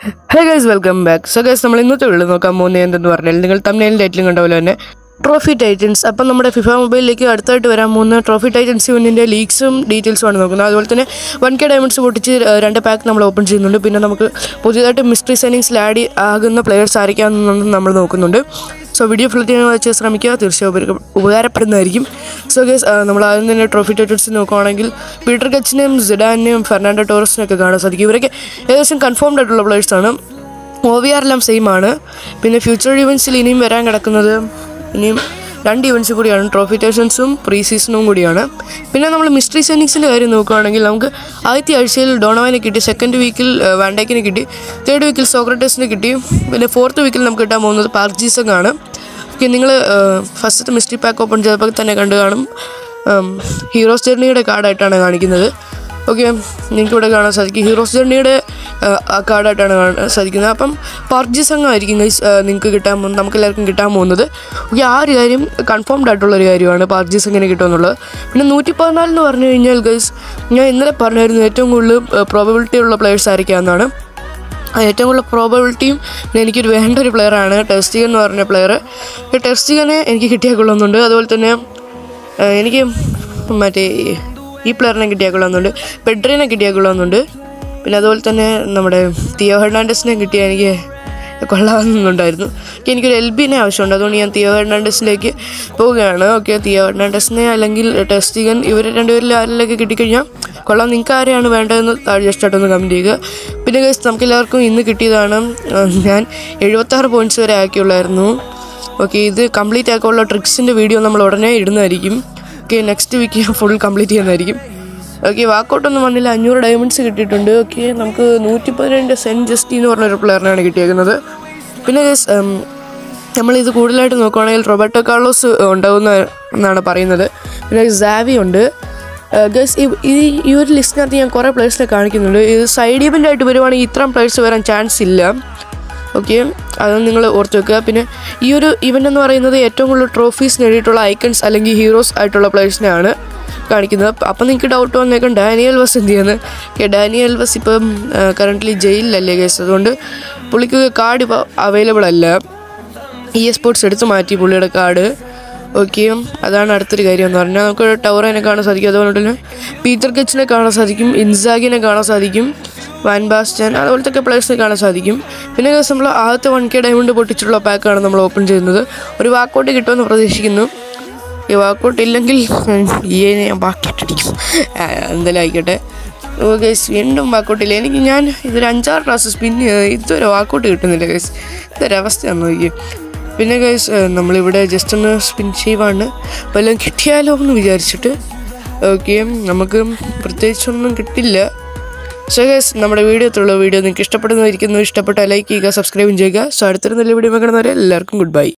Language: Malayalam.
ഹേ guys welcome back so guys നമ്മൾ ഇന്നത്തെ വീഡിയോ നോക്കാൻ പോകുന്നത് എന്തെന്ന് പറഞ്ഞാൽ നിങ്ങൾ തമ്മിലും ടൈറ്റിലും കണ്ട പോലെ തന്നെ ട്രോഫി ടൈറ്റൻസ് അപ്പം നമ്മുടെ ഫിഫ മൊബൈലിലേക്ക് അടുത്തായിട്ട് വരാൻ പോകുന്ന ട്രോഫി ടൈറ്റൻസ് ഇവനിൻ്റെ ലീക്സും ഡീറ്റെയിൽസും ആണ് നോക്കുന്നത് അതുപോലെ തന്നെ വൺ കെ ഡയമണ്ട്സ് പൊട്ടിച്ച് ഏഹ്, രണ്ട് പാക്ക് നമ്മൾ ഓപ്പൺ ചെയ്യുന്നുണ്ട് പിന്നെ നമുക്ക് പുതിയതായിട്ട് മിസ്റ്ററി സൈനിങ്സിൽ ആഡ് ആകുന്ന പ്ലെയേഴ്സ് ആയിരിക്കാമെന്നും നമ്മൾ നോക്കുന്നുണ്ട് സോ വീഡിയോ ഫുൾ ചെയ്യാൻ വെച്ച് ശ്രമിക്കുക തീർച്ചയായും ഉപക- ഉപകാരപ്പെടുന്നതായിരിക്കും സോ ഗേസ് നമ്മൾ ആദ്യം തന്നെ ട്രോഫി ടൈറ്റൽസ് നോക്കുകയാണെങ്കിൽ പീറ്റർ കച്ചിനെയും സിഡാനെയും ഫെർണാൻഡോ ടോറസിനെയൊക്കെ കാണാൻ സാധിക്കും ഇവരൊക്കെ ഏകദേശം കൺഫേംഡ് ആയിട്ടുള്ള പ്ലേയേഴ്സാണ് ഒ വി ആർ എല്ലാം സെയിം ആണ് പിന്നെ ഫ്യൂച്ചർ ഇവൻസിൽ ഇനിയും വരാൻ കിടക്കുന്നത് ഇനിയും രണ്ട് ഇവൻറ്റ്സ് കൂടിയാണ് ട്രോഫി ടേഷൻസും പ്രീ സീസണും കൂടിയാണ് പിന്നെ നമ്മൾ മിസ്റ്ററി സെനിക്സിൻ്റെ കാര്യം നോക്കുകയാണെങ്കിൽ നമുക്ക് ആദ്യത്തെ ആഴ്ചയിൽ ഡോണോവിനെ കിട്ടി സെക്കൻഡ് വീക്കിൽ വാൻഡേക്കിനെ കിട്ടി തേർഡ് വീക്കിൽ സോക്രട്ടേസിനെ കിട്ടി പിന്നെ ഫോർത്ത് വീക്കിൽ നമുക്ക് കിട്ടാൻ പോകുന്നത് പാർക്ക് ജീസങ് ആണ് ഓക്കെ നിങ്ങൾ ഫസ്റ്റത്തെ മിസ്റ്ററി പാക്ക് ഓപ്പൺ ചെയ്തപ്പോൾ തന്നെ കണ്ടു കാണും ഹീറോസ് ജേർണിയുടെ കാർഡായിട്ടാണ് കാണിക്കുന്നത് ഓക്കെ നിങ്ങൾക്ക് ഇവിടെ കാണാൻ സാധിക്കും ഹീറോസ് ജേർണിയുടെ ആ കാർഡായിട്ടാണ് കാണാൻ സാധിക്കുന്നത് അപ്പം പാർജി സംഘമായിരിക്കും ഗൈസ് നിങ്ങൾക്ക് കിട്ടാൻ പോകുന്നത് നമുക്ക് എല്ലാവർക്കും കിട്ടാൻ പോകുന്നത് ഓക്കെ ആ ഒരു കാര്യം കൺഫേംഡ് ആയിട്ടുള്ള ഒരു കാര്യമാണ് പാർജി സംഘിനെ കിട്ടുമെന്നുള്ളത് പിന്നെ നൂറ്റി പതിനാല് എന്ന് പറഞ്ഞു കഴിഞ്ഞാൽ ഗൈസ് ഞാൻ ഇന്നലെ പറഞ്ഞായിരുന്നു ഏറ്റവും കൂടുതൽ പ്രോബബിലിറ്റി ഉള്ള പ്ലെയേഴ്സ് ആയിരിക്കാമെന്നാണ് ആ ഏറ്റവും കൂടുതൽ പ്രോബബിലിറ്റിയും പിന്നെ എനിക്കൊരു വേണ്ട ഒരു പ്ലെയറാണ് ടെസ്റ്റിഗൻ എന്ന് പറഞ്ഞ പ്ലെയർ ഈ ടെസ്റ്റിഗനെ എനിക്ക് കിട്ടിയാൽ കൊള്ളുന്നുണ്ട് അതുപോലെ തന്നെ ആ, എനിക്ക് മറ്റേ ഈ പ്ലെയറിനെ കിട്ടിയാൽ കൊള്ളുന്നുണ്ട് പെഡ്രിനെ കിട്ടിയാൽ കൊള്ളുന്നുണ്ട് പിന്നെ അതുപോലെ തന്നെ നമ്മുടെ തിയോ ഹെർണാണ്ടസിനെ കിട്ടിയാൽ എനിക്ക് കൊള്ളാമെന്നുണ്ടായിരുന്നു ഓക്കെ എനിക്കൊരു എൽ ബിനെ ആവശ്യമുണ്ട് അതുകൊണ്ട് ഞാൻ തിയോ ഹെർണാണ്ടസിലേക്ക് പോവുകയാണ് ഓക്കെ തിയോ ഹെർണാണ്ടസിനെ അല്ലെങ്കിൽ ടെസ്റ്റിഗൻ ഇവർ രണ്ടുപേരിൽ ആരിലൊക്കെ കിട്ടിക്കഴിഞ്ഞാൽ കൊള്ളാം നിങ്ങൾക്ക് ആരെയാണ് വേണ്ടതെന്ന് താഴെ ജസ്റ്റ് ആയിട്ടൊന്ന് കമൻറ്റ് ചെയ്യുക പിന്നെ ഗൈസ് നമുക്ക് എല്ലാവർക്കും ഇന്ന് കിട്ടിയതാണ് ആ, ഞാൻ എഴുപത്താറ് പോയിൻറ്റ്സ് വരെ ആക്കിയുള്ളായിരുന്നു ഓക്കെ ഇത് കംപ്ലീറ്റ് ആക്കാനുള്ള ട്രിക്സിൻ്റെ വീഡിയോ നമ്മൾ ഉടനെ ഇടുന്നതായിരിക്കും ഓക്കെ നെക്സ്റ്റ് വീക്ക് ഞാൻ ഫുൾ കംപ്ലീറ്റ് ചെയ്യുന്നതായിരിക്കും ഓക്കെ വാക്കൗട്ടൊന്നും വന്നില്ല അഞ്ഞൂറ് ഡയമണ്ട്സ് കിട്ടിയിട്ടുണ്ട് ഓക്കെ നമുക്ക് നൂറ്റി പതിനെണ്ട് സെൻ ജസ്റ്റി എന്ന് പറഞ്ഞൊരു പ്ലെയറിനാണ് കിട്ടിയേക്കുന്നത് പിന്നെ guys, ഉം, നമ്മളിത് കൂടുതലായിട്ട് നോക്കുകയാണെങ്കിൽ റോബർട്ടോ കാർലോസ് ഉണ്ടാവുന്ന എന്നാണ് പറയുന്നത് പിന്നെ സാവി ഉണ്ട് ഗസ് ഈ ഈ ഒരു ലിസ്റ്റിനകത്ത് ഞാൻ കുറേ പ്ലേയേഴ്സിനെ കാണിക്കുന്നുണ്ട് ഇത് സൈഡ് ഇവൻ്റ് ആയിട്ട് വരുവാണെങ്കിൽ ഇത്രയും പ്ലേയേഴ്സ് വരാൻ ചാൻസ് ഇല്ല ഓക്കെ അത് നിങ്ങൾ ഓർത്ത് വെക്കുക പിന്നെ ഈ ഒരു ഇവൻ്റ് എന്ന് പറയുന്നത് ഏറ്റവും കൂടുതൽ ട്രോഫീസ് നേടിയിട്ടുള്ള ഐക്കൺസ് അല്ലെങ്കിൽ ഹീറോസ് ആയിട്ടുള്ള പ്ലേയേഴ്സിനെയാണ് കാണിക്കുന്നത് അപ്പം നിങ്ങൾക്ക് ഡൗട്ട് വന്നേക്കും ഡാനിയൽ വസ് എന്ത് ചെയ്യുന്നത് ഓക്കെ ഡാനിയൽ വസ് ഇപ്പം കറൻ്റ്ലി ജയിലിലല്ലേ കേസ് അതുകൊണ്ട് പുള്ളിക്ക് കാർഡ് ഇപ്പോൾ അവൈലബിൾ അല്ല ഇ എസ് സ്പോർട്സ് എടുത്ത് മാറ്റി പുള്ളിയുടെ കാർഡ് ഓക്കെ അതാണ് അടുത്തൊരു കാര്യം എന്ന് പറഞ്ഞാൽ നമുക്ക് ടവറിനെ കാണാൻ സാധിക്കും അതുപോലെ തന്നെ പീറ്റർ കച്ചിനെ കാണാൻ സാധിക്കും ഇൻസാഗിനെ കാണാൻ സാധിക്കും വാൻ ബാസ്റ്റൻ അതുപോലത്തെ ഒക്കെ പ്ലേയേഴ്സിനെ കാണാൻ സാധിക്കും പിന്നെ guys നമ്മൾ ആദ്യത്തെ വൺ കെ ഡയമണ്ട് പൊട്ടിച്ചിട്ടുള്ള പാക്കാണ് നമ്മൾ ഓപ്പൺ ചെയ്യുന്നത് ഒരു വാക്കൗട്ട് കിട്ടുമെന്ന് പ്രതീക്ഷിക്കുന്നു ഈ വാക്കൗട്ട് ഇല്ലെങ്കിൽ ഈ ഞാൻ ബാക്കിയിട്ടടിക്കും ആ, എന്തായാലും ആയിക്കോട്ടെ ഓ ഗൈസ് വീണ്ടും വാക്കൗട്ടില്ല എനിക്ക് ഞാൻ ഇതൊരു അഞ്ചാറ് ക്ലാസ് സ്പിൻ ഇതുവരെ വാക്കൗട്ട് കിട്ടുന്നില്ല ഗൈസ് ഇതൊരവസ്ഥയാണ് നോക്കി പിന്നെ ഗൈസ് നമ്മളിവിടെ ജസ്റ്റ് ഒന്ന് സ്പിൻ ചെയ്യുവാണ് വല്ലതും കിട്ടിയാലോ എന്ന് വിചാരിച്ചിട്ട് ഓക്കെ നമുക്ക് പ്രത്യേകിച്ചൊന്നും കിട്ടില്ല സോ ഗൈസ് നമ്മുടെ വീഡിയോ എത്തുള്ള വീഡിയോ നിങ്ങൾക്ക് ഇഷ്ടപ്പെടുന്നതായിരിക്കുന്നു ഇഷ്ടപ്പെട്ടാൽ ലൈക്ക് ചെയ്യുക സബ്സ്ക്രൈബും ചെയ്യുക സോ അടുത്തൊരു നല്ല വീഡിയോ കാണുന്നവരെ എല്ലാവർക്കും ഗുഡ് ബൈ